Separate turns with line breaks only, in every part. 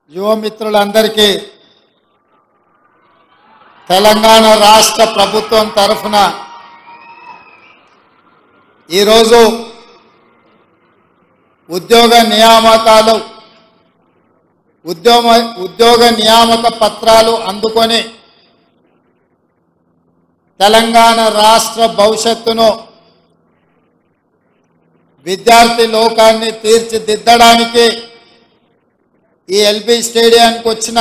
యువమిత్రులందరికీ తెలంగాణ రాష్ట్ర ప్రభుత్వం తరఫున ఈరోజు ఉద్యోగ నియామకాలు ఉద్యోగ ఉద్యోగ నియామక పత్రాలు అందుకొని తెలంగాణ రాష్ట్ర భవిష్యత్తును విద్యార్థి లోకాన్ని తీర్చిదిద్దడానికి ఈ ఎల్బీ స్టేడియానికి వచ్చిన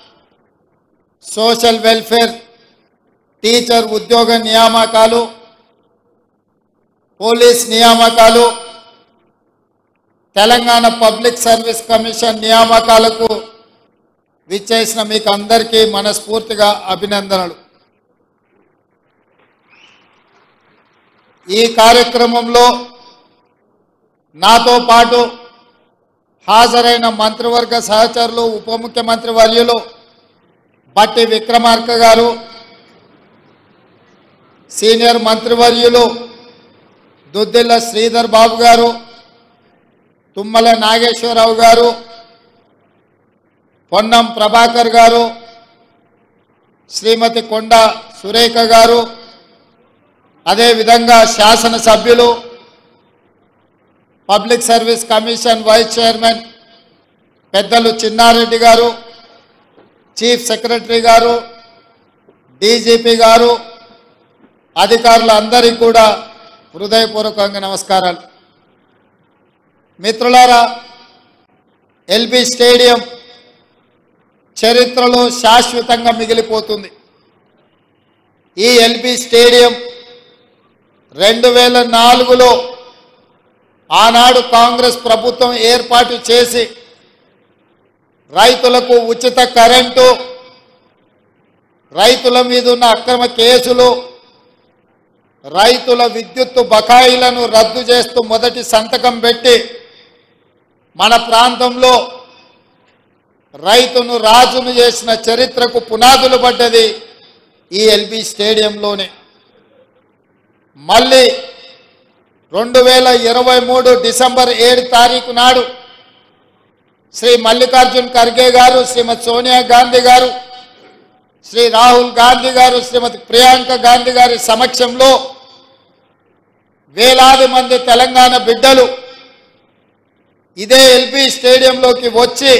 సోషల్ వెల్ఫేర్ టీచర్ ఉద్యోగ నియామకాలు పోలీస్ నియామకాలు తెలంగాణ పబ్లిక్ సర్వీస్ కమిషన్ నియామకాలకు విచ్చేసిన మీకు అందరికీ మనస్ఫూర్తిగా అభినందనలు ఈ కార్యక్రమంలో నాతో పాటు హాజరైన మంత్రివర్గ సహచరులు ఉప ముఖ్యమంత్రి వర్యులు బట్టి విక్రమార్క గారు సీనియర్ మంత్రివర్యులు దుద్దిల్ల శ్రీధర్ బాబు గారు తుమ్మల నాగేశ్వరరావు గారు పొన్నం ప్రభాకర్ గారు శ్రీమతి కొండ సురేఖ గారు అదేవిధంగా శాసనసభ్యులు public service commission vice chairman పెద్దలు చిన్నారెడ్డి గారు చీఫ్ సెక్రటరీ గారు డీజీపీ గారు అధికారులందరికీ కూడా హృదయపూర్వకంగా నమస్కారాలు మిత్రులారా ఎల్బీ స్టేడియం చరిత్రలో శాశ్వతంగా మిగిలిపోతుంది ఈ ఎల్బీ స్టేడియం రెండు వేల నాలుగులో ఆనాడు కాంగ్రెస్ ప్రభుత్వం ఏర్పాటు చేసి రైతులకు ఉచిత కరెంటు రైతుల మీద ఉన్న అక్రమ కేసులు రైతుల విద్యుత్తు బకాయిలను రద్దు చేస్తూ మొదటి సంతకం పెట్టి మన ప్రాంతంలో రైతును రాజును చేసిన చరిత్రకు పునాదులు పడ్డది ఈ ఎల్బీ స్టేడియంలోనే మళ్ళీ రెండు వేల ఇరవై మూడు డిసెంబర్ ఏడు తారీఖు నాడు శ్రీ మల్లికార్జున్ ఖర్గే గారు శ్రీమతి సోనియా గాంధీ గారు శ్రీ రాహుల్ గాంధీ గారు శ్రీమతి ప్రియాంక గాంధీ గారి సమక్షంలో వేలాది మంది తెలంగాణ బిడ్డలు ఇదే ఎల్బీ స్టేడియంలోకి వచ్చి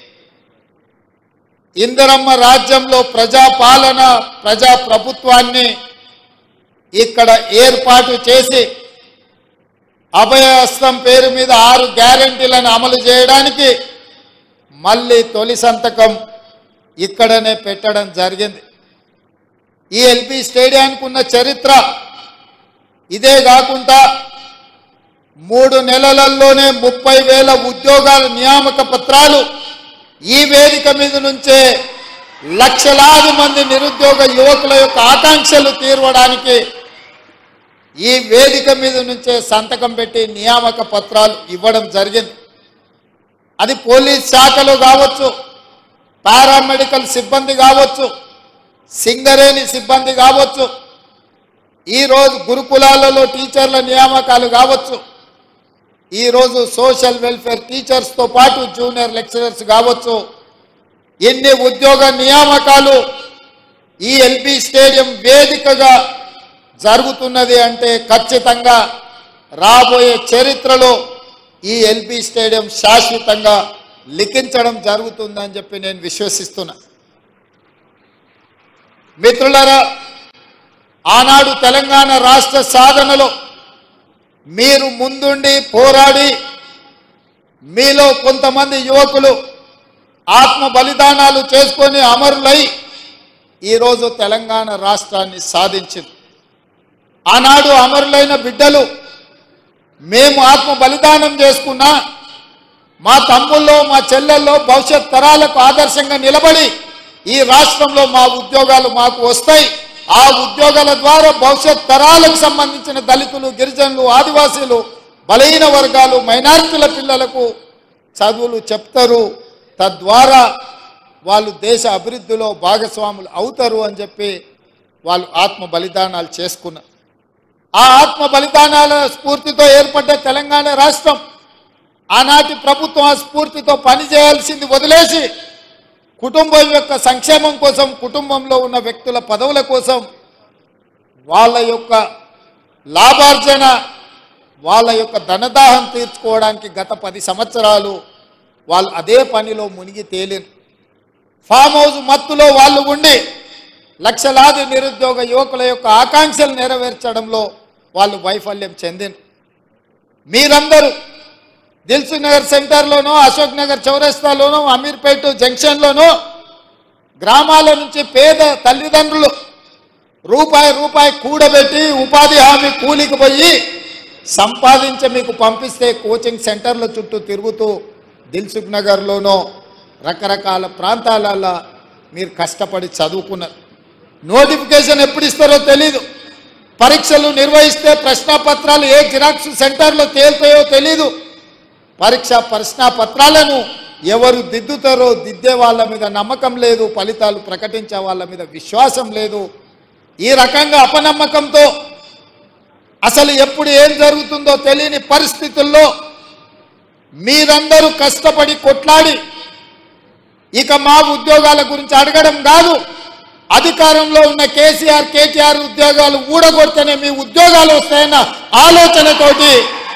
ఇందిరమ్మ రాజ్యంలో ప్రజాపాలన ప్రజా ప్రభుత్వాన్ని ఇక్కడ ఏర్పాటు చేసి అభయహస్తం పేరు మీద ఆరు గ్యారంటీలను అమలు చేయడానికి మళ్ళీ తొలి సంతకం ఇక్కడనే పెట్టడం జరిగింది ఈ ఎల్పి స్టేడియానికి ఉన్న చరిత్ర ఇదే కాకుండా మూడు నెలలలోనే ముప్పై వేల ఉద్యోగాల నియామక పత్రాలు ఈ వేదిక మీద నుంచే లక్షలాది మంది నిరుద్యోగ యువకుల యొక్క ఆకాంక్షలు తీర్వడానికి ఈ వేదిక మీద నుంచే సంతకం పెట్టి నియామక పత్రాలు ఇవ్వడం జరిగింది అది పోలీస్ శాఖలో కావచ్చు పారామెడికల్ సిబ్బంది కావచ్చు సింగరేణి సిబ్బంది కావచ్చు ఈరోజు గురుకులాలలో టీచర్ల నియామకాలు కావచ్చు ఈరోజు సోషల్ వెల్ఫేర్ టీచర్స్తో పాటు జూనియర్ లెక్చరర్స్ కావచ్చు ఎన్ని ఉద్యోగ నియామకాలు ఈ ఎల్బీ స్టేడియం వేదికగా జరుగుతున్నది అంటే ఖచ్చితంగా రాబోయే చరిత్రలో ఈ ఎల్బీ స్టేడియం శాశ్వతంగా లిఖించడం జరుగుతుందని చెప్పి నేను విశ్వసిస్తున్నా మిత్రులరా ఆనాడు తెలంగాణ రాష్ట్ర సాధనలో మీరు ముందుండి పోరాడి మీలో కొంతమంది యువకులు ఆత్మ బలిదానాలు చేసుకొని అమరులై ఈరోజు తెలంగాణ రాష్ట్రాన్ని సాధించింది ఆనాడు అమరులైన బిడ్డలు మేము ఆత్మ బలిదానం చేసుకున్నా మా తమ్ముల్లో మా చెల్లెల్లో భవిష్యత్ తరాలకు ఆదర్శంగా నిలబడి ఈ రాష్ట్రంలో మా ఉద్యోగాలు మాకు వస్తాయి ఆ ఉద్యోగాల ద్వారా భవిష్యత్ తరాలకు సంబంధించిన దళితులు గిరిజనులు ఆదివాసీలు బలహీన వర్గాలు మైనారిటీల పిల్లలకు చదువులు చెప్తారు తద్వారా వాళ్ళు దేశ అభివృద్ధిలో భాగస్వాములు అవుతారు అని చెప్పి వాళ్ళు ఆత్మ బలిదానాలు చేసుకున్నారు ఆ ఆత్మ బలిదానాల స్ఫూర్తితో ఏర్పడ్డ తెలంగాణ రాష్ట్రం ఆనాటి ప్రభుత్వం ఆ స్ఫూర్తితో పనిచేయాల్సింది వదిలేసి కుటుంబం యొక్క సంక్షేమం కోసం కుటుంబంలో ఉన్న వ్యక్తుల పదవుల కోసం వాళ్ళ యొక్క లాభార్జన వాళ్ళ యొక్క ధనదాహం తీర్చుకోవడానికి గత పది సంవత్సరాలు వాళ్ళు అదే పనిలో మునిగి తేలిను ఫామ్ హౌస్ మత్తులో వాళ్ళు ఉండి లక్షలాది నిరుద్యోగ యువకుల యొక్క ఆకాంక్షలు నెరవేర్చడంలో వాళ్ళు వైఫల్యం చెందిన మీరందరూ దిల్సు నగర్ సెంటర్లోనో అశోక్ నగర్ చౌరస్తాలోనో అమీర్పేట జంక్షన్లోనో గ్రామాల నుంచి పేద తల్లిదండ్రులు రూపాయి రూపాయి కూడబెట్టి ఉపాధి హామీ కూలికి పోయి సంపాదించి మీకు పంపిస్తే కోచింగ్ సెంటర్ల చుట్టూ తిరుగుతూ దిల్సుఖ్ నగర్లోనో రకరకాల ప్రాంతాలలో మీరు కష్టపడి చదువుకున్నారు నోటిఫికేషన్ ఎప్పుడు ఇస్తారో తెలీదు పరీక్షలు నిర్వహిస్తే ప్రశ్నాపత్రాలు ఏ జిరాక్స్ సెంటర్లో తేలుతాయో తెలీదు పరీక్ష ప్రశ్నాపత్రాలను ఎవరు దిద్దుతారో దిద్దే వాళ్ళ మీద నమ్మకం లేదు ఫలితాలు ప్రకటించే వాళ్ళ మీద విశ్వాసం లేదు ఈ రకంగా అపనమ్మకంతో అసలు ఎప్పుడు ఏం జరుగుతుందో తెలియని పరిస్థితుల్లో మీరందరూ కష్టపడి కొట్లాడి ఇక మా ఉద్యోగాల గురించి అడగడం కాదు అధికారంలో ఉన్న కేసీఆర్ కేటీఆర్ ఉద్యోగాలు ఊడగొడితేనే మీ ఉద్యోగాలు వస్తాయన్న ఆలోచనతోటి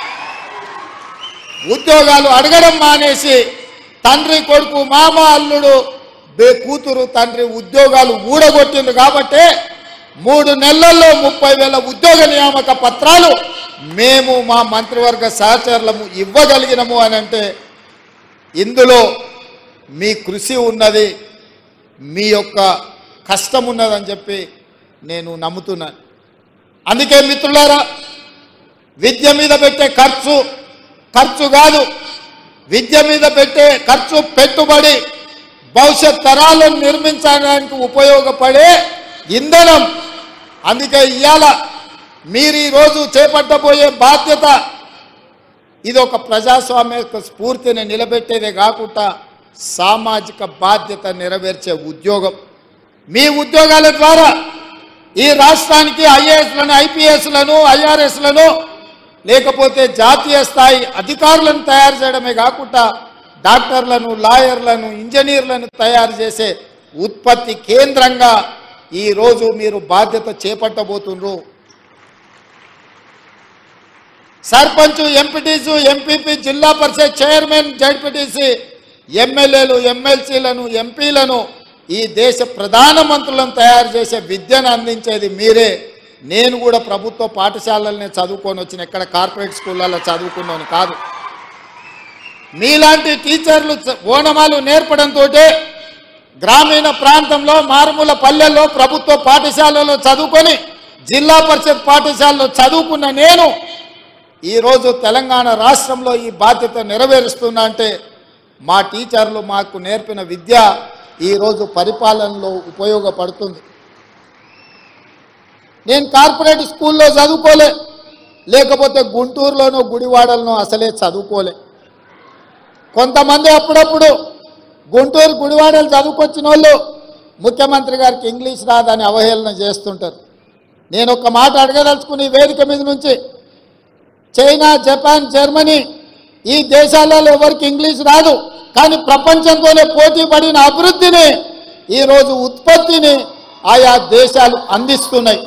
ఉద్యోగాలు అడగడం మానేసి తండ్రి కొడుకు మామ అల్లుడు బే కూతురు తండ్రి ఉద్యోగాలు ఊడగొట్టింది కాబట్టే మూడు నెలల్లో ముప్పై వేల ఉద్యోగ నియామక పత్రాలు మేము మా మంత్రివర్గ సహచరులము ఇవ్వగలిగినము అని అంటే ఇందులో మీ కృషి ఉన్నది మీ యొక్క కష్టం ఉన్నదని చెప్పి నేను నమ్ముతున్నాను అందుకే మిత్రులారా విద్య మీద పెట్టే ఖర్చు ఖర్చు కాదు విద్య మీద పెట్టే ఖర్చు పెట్టుబడి భవిష్యత్ తరాలను నిర్మించడానికి ఉపయోగపడే ఇంధనం అందుకే ఇవాళ మీరు ఈరోజు చేపట్టబోయే బాధ్యత ఇది ఒక ప్రజాస్వామ్య యొక్క స్ఫూర్తిని నిలబెట్టేదే కాకుండా సామాజిక బాధ్యత నెరవేర్చే ఉద్యోగం మీ ఉద్యోగాల ద్వారా ఈ రాష్ట్రానికి ఐఏఎస్లను ఐపీఎస్లను ఐఆర్ఎస్లను లేకపోతే జాతీయ స్థాయి అధికారులను తయారు చేయడమే కాకుండా డాక్టర్లను లాయర్లను ఇంజనీర్లను తయారు చేసే ఉత్పత్తి కేంద్రంగా ఈరోజు మీరు బాధ్యత చేపట్టబోతున్నారు సర్పంచ్ ఎంపీటీసు ఎంపీపీ జిల్లా పరిషత్ చైర్మన్ జడ్పీటీసీ ఎమ్మెల్యేలు ఎమ్మెల్సీలను ఎంపీలను ఈ దేశ ప్రధానమంత్రులను తయారు చేసే విద్యను అందించేది మీరే నేను కూడా ప్రభుత్వ పాఠశాలలనే చదువుకొని వచ్చిన ఎక్కడ కార్పొరేట్ స్కూళ్ళల్లో చదువుకున్నాను కాదు మీలాంటి టీచర్లు చ- ఓనమాలు నేర్పడంతో గ్రామీణ ప్రాంతంలో మారుమూల పల్లెల్లో ప్రభుత్వ పాఠశాలలో చదువుకొని జిల్లా పరిషత్ పాఠశాలలో చదువుకున్న నేను ఈరోజు తెలంగాణ రాష్ట్రంలో ఈ బాధ్యత నెరవేరుస్తున్నా అంటే మా టీచర్లు మాకు నేర్పిన విద్య ఈరోజు పరిపాలనలో ఉపయోగపడుతుంది నేను కార్పొరేట్ స్కూల్లో చదువుకోలే లేకపోతే గుంటూరులోనో గుడివాడలోనో అసలే చదువుకోలే కొంతమంది అప్పుడప్పుడు గుంటూరు గుడివాడలు చదువుకొచ్చిన వాళ్ళు ముఖ్యమంత్రి గారికి ఇంగ్లీష్ రాదని అవహేళన చేస్తుంటారు నేను ఒక మాట అడగదలుచుకుని ఈ వేదిక మీద నుంచి చైనా జపాన్ జర్మనీ ఈ దేశాలలో ఎవరికి ఇంగ్లీష్ రాదు కానీ ప్రపంచంతోనే పోటీ పడిన అభివృద్ధిని ఈరోజు ఉత్పత్తిని ఆయా దేశాలు అందిస్తున్నాయి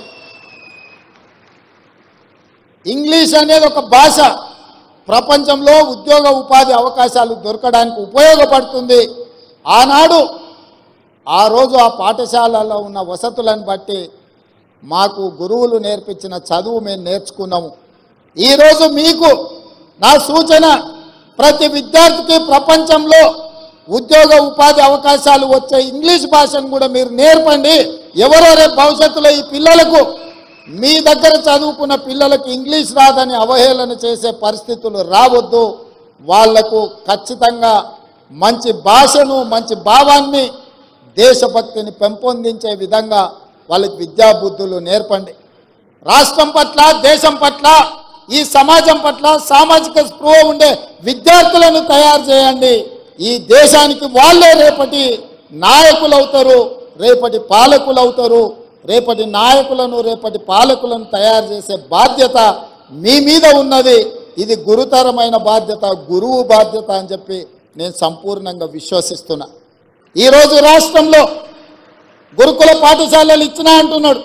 ఇంగ్లీష్ అనేది ఒక భాష ప్రపంచంలో ఉద్యోగ ఉపాధి అవకాశాలు దొరకడానికి ఉపయోగపడుతుంది ఆనాడు ఆ రోజు ఆ పాఠశాలలో ఉన్న వసతులను బట్టి మాకు గురువులు నేర్పించిన చదువు మేము నేర్చుకున్నాము ఈరోజు మీకు నా సూచన ప్రతి విద్యార్థికి ప్రపంచంలో ఉద్యోగ ఉపాధి అవకాశాలు వచ్చే ఇంగ్లీష్ భాషను కూడా మీరు నేర్పండి ఎవరో రేపు భవిష్యత్తులో ఈ పిల్లలకు మీ దగ్గర చదువుకున్న పిల్లలకు ఇంగ్లీష్ రాదని అవహేళన చేసే పరిస్థితులు రావద్దు వాళ్లకు ఖచ్చితంగా మంచి భాషను మంచి భావాన్ని దేశభక్తిని పెంపొందించే విధంగా వాళ్ళకి విద్యాబుద్ధులు నేర్పండి రాష్ట్రం పట్ల దేశం పట్ల ఈ సమాజం పట్ల సామాజిక స్పృహ ఉండే విద్యార్థులను తయారు చేయండి ఈ దేశానికి వాళ్ళే రేపటి నాయకులు అవుతారు రేపటి పాలకులు అవుతారు రేపటి నాయకులను రేపటి పాలకులను తయారు చేసే బాధ్యత మీ మీద ఉన్నది ఇది గురుతరమైన బాధ్యత గురువు బాధ్యత అని చెప్పి నేను సంపూర్ణంగా విశ్వసిస్తున్నా ఈరోజు రాష్ట్రంలో గురుకుల పాఠశాలలు ఇచ్చినా అంటున్నాడు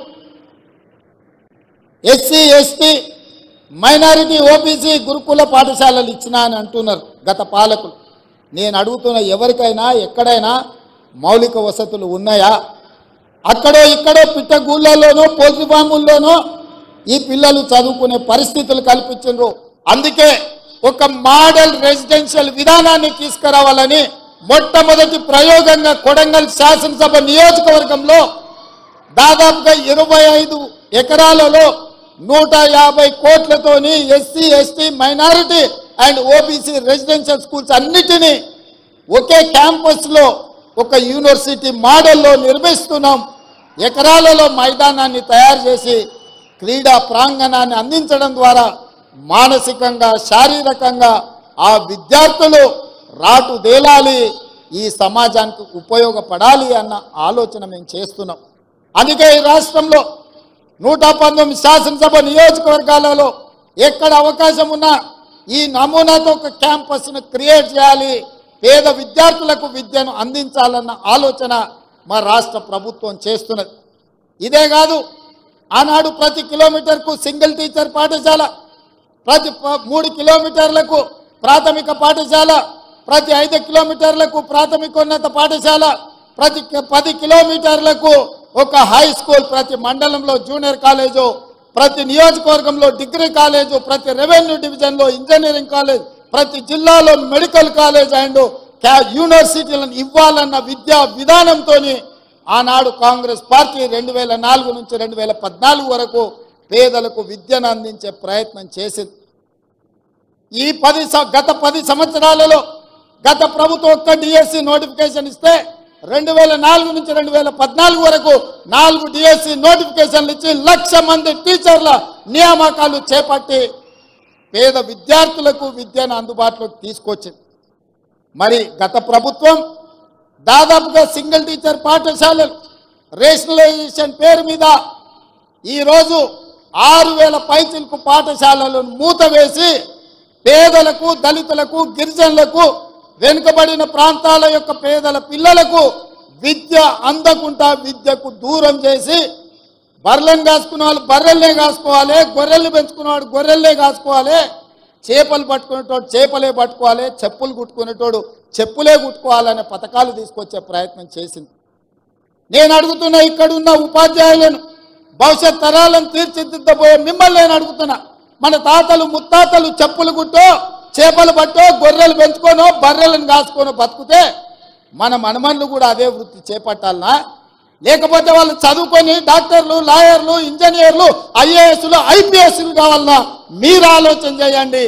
ఎస్సీ ఎస్టీ మైనారిటీ ఓబీసీ గురుకుల పాఠశాలలు ఇచ్చినా అని అంటున్నారు గత పాలకులు నేను అడుగుతున్న ఎవరికైనా ఎక్కడైనా మౌలిక వసతులు ఉన్నాయా అక్కడో ఇక్కడో పిట్టగూళ్ళలోనో పోల్ట్రీ ఫాముల్లోనో ఈ పిల్లలు చదువుకునే పరిస్థితులు కల్పించారు అందుకే ఒక మోడల్ రెసిడెన్షియల్ విధానాన్ని తీసుకురావాలని మొట్టమొదటి ప్రయోగంగా కొడంగల్ శాసనసభ నియోజకవర్గంలో దాదాపుగా ఇరవై ఐదు ఎకరాలలో నూట యాభై కోట్లతోని SC ST minority and OBC residential schools అన్నిటినీ ఒకే క్యాంపస్లో ఒక యూనివర్సిటీ మోడల్లో నిర్మిస్తున్నాం ఎకరాలలో మైదానాన్ని తయారు చేసి క్రీడా ప్రాంగణాన్ని అందించడం ద్వారా మానసికంగా శారీరకంగా ఆ విద్యార్థులు రాటు దేలాలి ఈ సమాజానికి ఉపయోగపడాలి అన్న ఆలోచన మేము చేస్తున్నాం అందుకే ఈ రాష్ట్రంలో నూట పంతొమ్మిది శాసనసభ నియోజకవర్గాలలో ఎక్కడ అవకాశం ఉన్నా ఈ నమూనాతో ఒక క్యాంపస్ను క్రియేట్ చేయాలి పేద విద్యార్థులకు విద్యను అందించాలన్న ఆలోచన మా రాష్ట్ర ప్రభుత్వం చేస్తున్నది ఇదే కాదు ఆనాడు ప్రతి కిలోమీటర్కు సింగిల్ టీచర్ పాఠశాల ప్రతి ప- మూడు కిలోమీటర్లకు ప్రాథమిక పాఠశాల ప్రతి ఐదు కిలోమీటర్లకు ప్రాథమికోన్నత పాఠశాల ప్రతి కి- పది కిలోమీటర్లకు ఒక హై స్కూల్ ప్రతి మండలంలో జూనియర్ కాలేజు ప్రతి నియోజకవర్గంలో డిగ్రీ కాలేజు ప్రతి రెవెన్యూ డివిజన్లో ఇంజనీరింగ్ కాలేజ్ ప్రతి జిల్లాలో మెడికల్ కాలేజ్ అండ్ క్యా- యూనివర్సిటీలను ఇవ్వాలన్న విద్యా విధానంతో ఆనాడు కాంగ్రెస్ పార్టీ రెండు వేల నాలుగు నుంచి రెండు వేల పద్నాలుగు వరకు పేదలకు విద్యను అందించే ప్రయత్నం చేసింది ఈ పది స- గత పది సంవత్సరాలలో గత ప్రభుత్వం ఒక్క డిఎస్సి నోటిఫికేషన్ ఇస్తే రెండు వేల నాలుగు నుంచి రెండు వేల పద్నాలుగు వరకు నాలుగు డిఎస్సి నోటిఫికేషన్లు ఇచ్చి లక్ష మంది టీచర్ల నియామకాలు చేపట్టి పేద విద్యార్థులకు విద్యను అందుబాటులోకి తీసుకొచ్చింది మరి గత ప్రభుత్వం దాదాపుగా సింగిల్ టీచర్ పాఠశాలలు రేషనలైజేషన్ పేరు మీద ఈరోజు ఆరు వేల పైచిలకు పాఠశాలలను మూతవేసి పేదలకు దళితులకు గిరిజనులకు వెనుకబడిన ప్రాంతాల యొక్క పేదల పిల్లలకు విద్య అందకుండా విద్యకు దూరం చేసి బర్రెలను కాసుకున్న వాళ్ళు బర్రెల్నే కాసుకోవాలి గొర్రెల్ని పెంచుకున్నవాడు గొర్రెల్నే కాసుకోవాలి చేపలు పట్టుకునేటోడు చేపలే పట్టుకోవాలి చెప్పులు కుట్టుకునేటోడు చెప్పులే కుట్టుకోవాలనే పథకాలు తీసుకొచ్చే ప్రయత్నం చేసింది నేను అడుగుతున్నా ఇక్కడున్న ఉపాధ్యాయులను భవిష్యత్ తరాలను తీర్చిదిద్దబోయే మిమ్మల్ని నేను అడుగుతున్నా మన తాతలు ముత్తాతలు చెప్పులు కుట్టో చేపలు పట్టో గొర్రెలు పెంచుకోనో బర్రెలను కాసుకోనో బతుకుతే మన మనమన్లు కూడా అదే వృత్తి చేపట్టాలనా లేకపోతే వాళ్ళు చదువుకొని డాక్టర్లు లాయర్లు ఇంజనీర్లు ఐఏఎస్లు ఐపీఎస్లు కావాలన్నా మీరు ఆలోచన చేయండి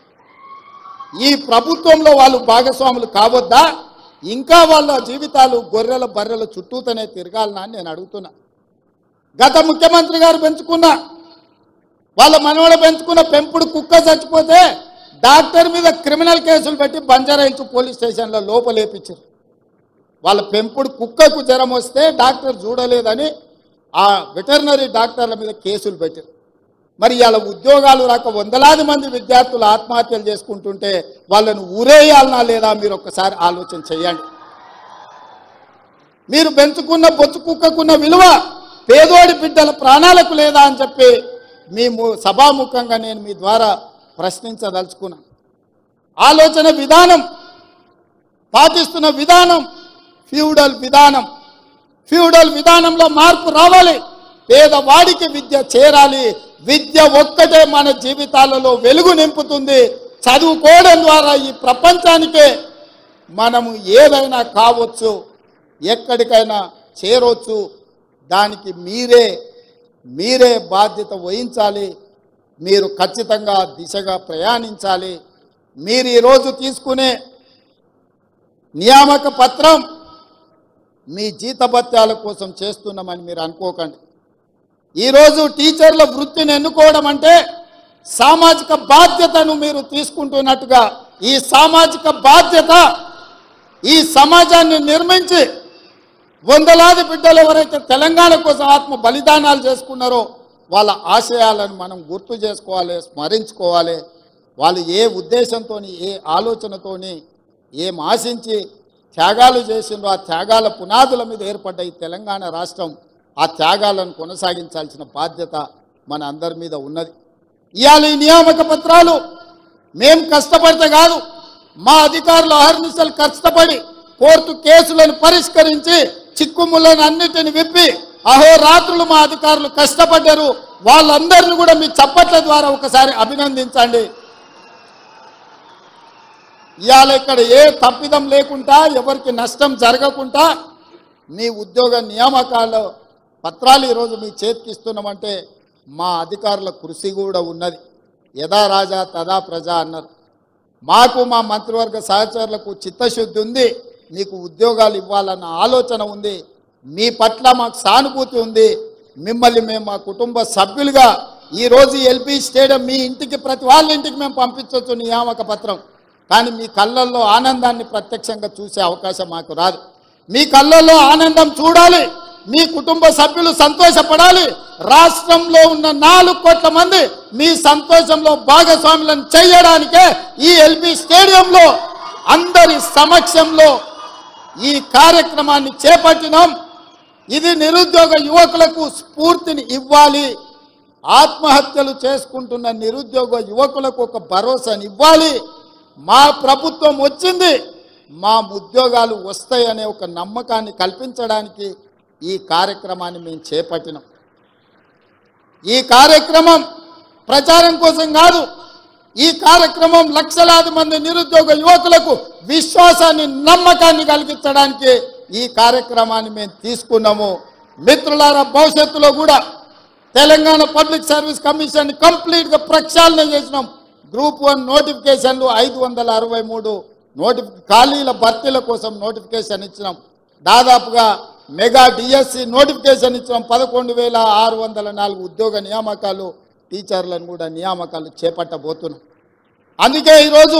ఈ ప్రభుత్వంలో వాళ్ళు భాగస్వాములు కావద్దా ఇంకా వాళ్ళ జీవితాలు గొర్రెల బర్రెల చుట్టూతోనే తిరగాలనా అని నేను అడుగుతున్నా గత ముఖ్యమంత్రి గారు పెంచుకున్న వాళ్ళ మనవడ పెంచుకున్న పెంపుడు కుక్క చచ్చిపోతే డాక్టర్ మీద క్రిమినల్ కేసులు పెట్టి బంజారా హిల్స్ పోలీస్ స్టేషన్లో లోపలేపించారు వాళ్ళ పెంపుడు కుక్కకు జ్వరం వస్తే డాక్టర్ చూడలేదని ఆ వెటర్నరీ డాక్టర్ల మీద కేసులు పెట్టారు మరి ఇలా ఉద్యోగాలు రాక వందలాది మంది విద్యార్థులు ఆత్మహత్యలు చేసుకుంటుంటే వాళ్ళను ఊరేయాలనా లేదా మీరు ఒక్కసారి ఆలోచన చేయండి మీరు పెంచుకున్న బొచ్చు కుక్కకున్న విలువ పేదోడి బిడ్డల ప్రాణాలకు లేదా అని చెప్పి మీ ము- సభాముఖంగా నేను మీ ద్వారా ప్రశ్నించదలుచుకున్నాను ఆలోచన విధానం పాటిస్తున్న విధానం ఫ్యూడల్ విధానం ఫ్యూడల్ విధానంలో మార్పు రావాలి పేదవాడికి విద్య చేరాలి విద్య ఒక్కటే మన జీవితాలలో వెలుగు నింపుతుంది చదువుకోవడం ద్వారా ఈ ప్రపంచానికే మనము ఏదైనా కావచ్చు ఎక్కడికైనా చేరవచ్చు దానికి మీరే మీరే బాధ్యత వహించాలి మీరు ఖచ్చితంగా దిశగా ప్రయాణించాలి మీరు ఈరోజు తీసుకునే నియామక పత్రం మీ జీతభత్యాల కోసం చేస్తున్నామని మీరు అనుకోకండి ఈరోజు టీచర్ల వృత్తిని ఎన్నుకోవడం అంటే సామాజిక బాధ్యతను మీరు తీసుకుంటున్నట్టుగా ఈ సామాజిక బాధ్యత ఈ సమాజాన్ని నిర్మించి వందలాది బిడ్డలు ఎవరైతే తెలంగాణ కోసం ఆత్మ బలిదానాలు చేసుకున్నారో వాళ్ళ ఆశయాలను మనం గుర్తు చేసుకోవాలి స్మరించుకోవాలి వాళ్ళు ఏ ఉద్దేశంతో ఏ ఆలోచనతోని ఏం ఆశించి త్యాగాలు చేసిండ్రో ఆ త్యాగాల పునాదుల మీద ఏర్పడ్డ ఈ తెలంగాణ రాష్ట్రం ఆ త్యాగాలను కొనసాగించాల్సిన బాధ్యత మన అందరి మీద ఉన్నది ఇవాళ ఈ నియామక పత్రాలు మేం కష్టపడితే కాదు మా అధికారులు అహర్నిశలు కష్టపడి కోర్టు కేసులను పరిష్కరించి చిక్కుములను అన్నిటిని విప్పి అహోరాత్రులు మా అధికారులు కష్టపడ్డారు వాళ్ళందరిని కూడా మీ చప్పట్ల ద్వారా ఒకసారి అభినందించండి ఇవాళ ఇక్కడ ఏ తప్పిదం లేకుండా ఎవరికి నష్టం జరగకుండా మీ ఉద్యోగ నియామకాల పత్రాలు ఈరోజు మీ చేతికి ఇస్తున్నామంటే మా అధికారుల కృషి కూడా ఉన్నది యథా రాజా తదా ప్రజ అన్నారు మాకు మా మంత్రివర్గ సహచరులకు చిత్తశుద్ధి ఉంది మీకు ఉద్యోగాలు ఇవ్వాలన్న ఆలోచన ఉంది మీ పట్ల మాకు సానుభూతి ఉంది మిమ్మల్ని మేము మా కుటుంబ సభ్యులుగా ఈరోజు ఎల్పి స్టేడియం మీ ఇంటికి ప్రతి వాళ్ళ ఇంటికి మేము పంపించవచ్చు నియామక పత్రం కానీ మీ కళ్ళల్లో ఆనందాన్ని ప్రత్యక్షంగా చూసే అవకాశం మాకు రాదు మీ కళ్ళల్లో ఆనందం చూడాలి మీ కుటుంబ సభ్యులు సంతోషపడాలి రాష్ట్రంలో ఉన్న నాలుగు కోట్ల మంది మీ సంతోషంలో భాగస్వాములను చేయడానికే ఈ ఎల్బి స్టేడియంలో అందరి సమక్షంలో ఈ కార్యక్రమాన్ని చేపట్టినాం ఇది నిరుద్యోగ యువకులకు స్ఫూర్తిని ఇవ్వాలి ఆత్మహత్యలు చేసుకుంటున్న నిరుద్యోగ యువకులకు ఒక భరోసాని ఇవ్వాలి మా ప్రభుత్వం వచ్చింది మా ఉద్యోగాలు వస్తాయనే ఒక నమ్మకాన్ని కల్పించడానికి ఈ కార్యక్రమాన్ని మేము చేపట్టినాం ఈ కార్యక్రమం ప్రచారం కోసం కాదు ఈ కార్యక్రమం లక్షలాది మంది నిరుద్యోగ యువకులకు విశ్వాసాన్ని నమ్మకాన్ని కలిగించడానికి ఈ కార్యక్రమాన్ని మేము తీసుకున్నాము మిత్రులారా భవిష్యత్తులో కూడా తెలంగాణ పబ్లిక్ సర్వీస్ కమిషన్ కంప్లీట్గా ప్రక్షాళన చేసినాం గ్రూప్ వన్ నోటిఫికేషన్లు ఐదు వందల అరవై మూడు నోటిఫి ఖాళీల భర్తీల కోసం నోటిఫికేషన్ ఇచ్చినాం దాదాపుగా మెగా డిఎస్సి నోటిఫికేషన్ ఇచ్చినాం పదకొండు వేల ఆరు వందల నాలుగు ఉద్యోగ నియామకాలు టీచర్లను కూడా నియామకాలు చేపట్టబోతున్నాం అందుకే ఈరోజు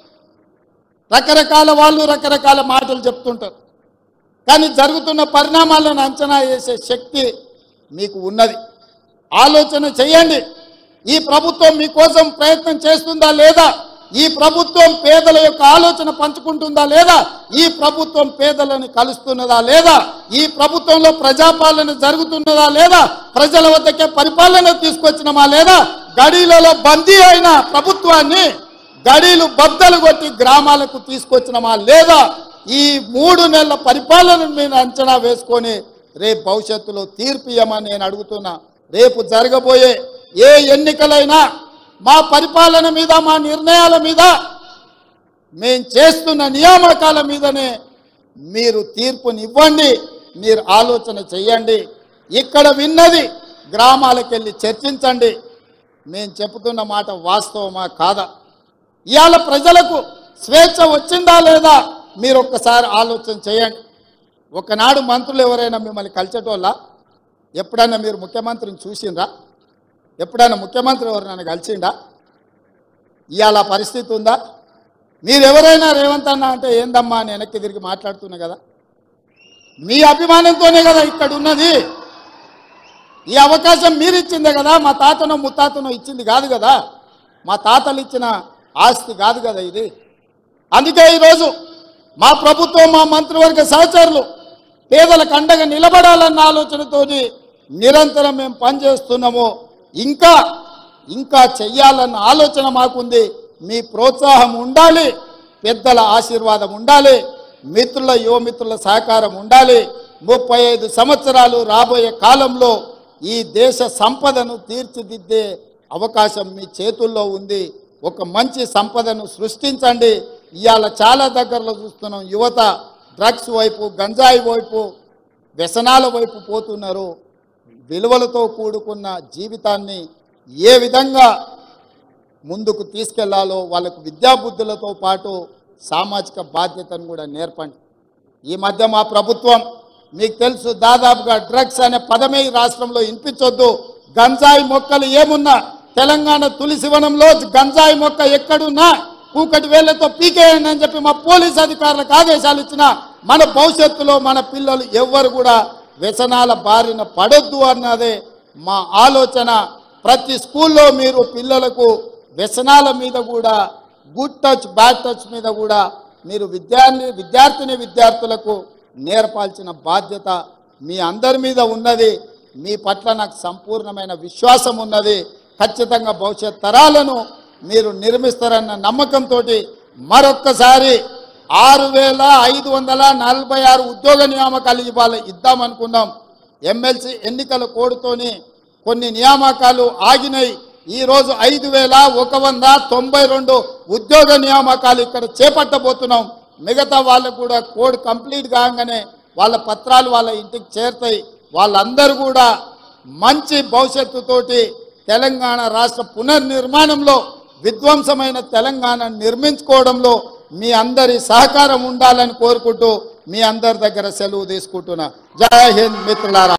రకరకాల వాళ్ళు రకరకాల మాటలు చెప్తుంటారు కానీ జరుగుతున్న పరిణామాలను అంచనా వేసే శక్తి మీకు ఉన్నది ఆలోచన చేయండి ఈ ప్రభుత్వం మీకోసం ప్రయత్నం చేస్తుందా లేదా ఈ ప్రభుత్వం పేదల యొక్క ఆలోచన పంచుకుంటుందా లేదా ఈ ప్రభుత్వం పేదలను కలుస్తున్నదా లేదా ఈ ప్రభుత్వంలో ప్రజాపాలన జరుగుతున్నదా లేదా ప్రజల వద్దకే పరిపాలన తీసుకొచ్చినమా లేదా గడీలలో బందీ అయిన ప్రభుత్వాన్ని గడీలు బద్దలు కొట్టి గ్రామాలకు తీసుకొచ్చినమా లేదా ఈ మూడు నెలల పరిపాలనను మీరు అంచనా వేసుకొని రేపు భవిష్యత్తులో తీర్పు ఇవ్వమని నేను అడుగుతున్నా రేపు జరగబోయే ఏ ఎన్నికలైనా మా పరిపాలన మీద మా నిర్ణయాల మీద మేం చేస్తున్న నియామకాల మీదనే మీరు తీర్పునివ్వండి మీరు ఆలోచన చెయ్యండి ఇక్కడ విన్నది గ్రామాలకు వెళ్ళి చర్చించండి మేము చెబుతున్న మాట వాస్తవమా కాదా ఇవాళ ప్రజలకు స్వేచ్ఛ వచ్చిందా లేదా మీరు ఒక్కసారి ఆలోచన చేయండి ఒకనాడు మంత్రులు ఎవరైనా మిమ్మల్ని కలిసేటోళ్ళ ఎప్పుడైనా మీరు ముఖ్యమంత్రిని చూసిండ్రా ఎప్పుడైనా ముఖ్యమంత్రి ఎవరైనా కలిసిండా ఇవాళ ఆ పరిస్థితి ఉందా మీరు ఎవరైనా రేవంత్ అన్న అంటే ఏందమ్మా అని వెనక్కి తిరిగి మాట్లాడుతున్నా కదా మీ అభిమానంతోనే కదా ఇక్కడ ఉన్నది ఈ అవకాశం మీరు ఇచ్చిందే కదా మా తాతనో ముత్తాతనో ఇచ్చింది కాదు కదా మా తాతలు ఇచ్చిన ఆస్తి కాదు కదా ఇది అందుకే ఈరోజు మా ప్రభుత్వం మా మంత్రివర్గ సహచరులు పేదలకు అండగా నిలబడాలన్న ఆలోచనతోని నిరంతరం మేము పనిచేస్తున్నాము ఇంకా ఇంకా చెయ్యాలన్న ఆలోచన మాకుంది మీ ప్రోత్సాహం ఉండాలి పెద్దల ఆశీర్వాదం ఉండాలి మిత్రుల యువమిత్రుల సహకారం ఉండాలి ముప్పై ఐదు సంవత్సరాలు రాబోయే కాలంలో ఈ దేశ సంపదను తీర్చిదిద్దే అవకాశం మీ చేతుల్లో ఉంది ఒక మంచి సంపదను సృష్టించండి ఇవాళ చాలా దగ్గరలో చూస్తున్నాం యువత డ్రగ్స్ వైపు గంజాయి వైపు వ్యసనాల వైపు పోతున్నారు విలువలతో కూడుకున్న జీవితాన్ని ఏ విధంగా ముందుకు తీసుకెళ్లాలో వాళ్ళకు విద్యాబుద్ధులతో పాటు సామాజిక బాధ్యతను కూడా నేర్పండి ఈ మధ్య మా ప్రభుత్వం మీకు తెలుసు దాదాపుగా డ్రగ్స్ అనే పదమే ఈ రాష్ట్రంలో వినిపించొద్దు గంజాయి మొక్కలు ఏమున్నా తెలంగాణ తులసివనంలో గంజాయి మొక్క ఎక్కడున్నా కూకటి వేళ్లతో పీకేయండి అని చెప్పి మా పోలీస్ అధికారులకు ఆదేశాలు ఇచ్చిన మన భవిష్యత్తులో మన పిల్లలు ఎవ్వరు కూడా వ్యసనాల బారిన పడొద్దు అన్నదే మా ఆలోచన ప్రతి స్కూల్లో మీరు పిల్లలకు వ్యసనాల మీద కూడా గుడ్ టచ్ బ్యాడ్ టచ్ మీద కూడా మీరు విద్యార్థి విద్యార్థిని విద్యార్థులకు నేర్పాల్సిన బాధ్యత మీ అందరి మీద ఉన్నది మీ పట్ల నాకు సంపూర్ణమైన విశ్వాసం ఉన్నది ఖచ్చితంగా భవిష్యత్ తరాలను మీరు నిర్మిస్తారన్న నమ్మకంతో మరొక్కసారి ఆరు వేల ఐదు వందల నలభై ఆరు ఉద్యోగ నియామకాలు ఇవాళ ఇద్దామనుకున్నాం ఎమ్మెల్సీ ఎన్నికల కోడ్తోని కొన్ని నియామకాలు ఆగినాయి ఈ రోజు ఐదు వేల ఒక వంద తొంభై రెండు ఉద్యోగ నియామకాలు ఇక్కడ చేపట్టబోతున్నాం మిగతా వాళ్ళకు కూడా కోడ్ కంప్లీట్ కాగానే వాళ్ళ పత్రాలు వాళ్ళ ఇంటికి చేరుతాయి వాళ్ళందరూ కూడా మంచి భవిష్యత్తుతోటి తెలంగాణ రాష్ట్ర పునర్నిర్మాణంలో విధ్వంసమైన తెలంగాణ నిర్మించుకోవడంలో మీ అందరి సహకారం ఉండాలని కోరుకుంటూ మీ అందరి దగ్గర సెలవు తీసుకుంటున్నా జై హింద్ మిత్రులారా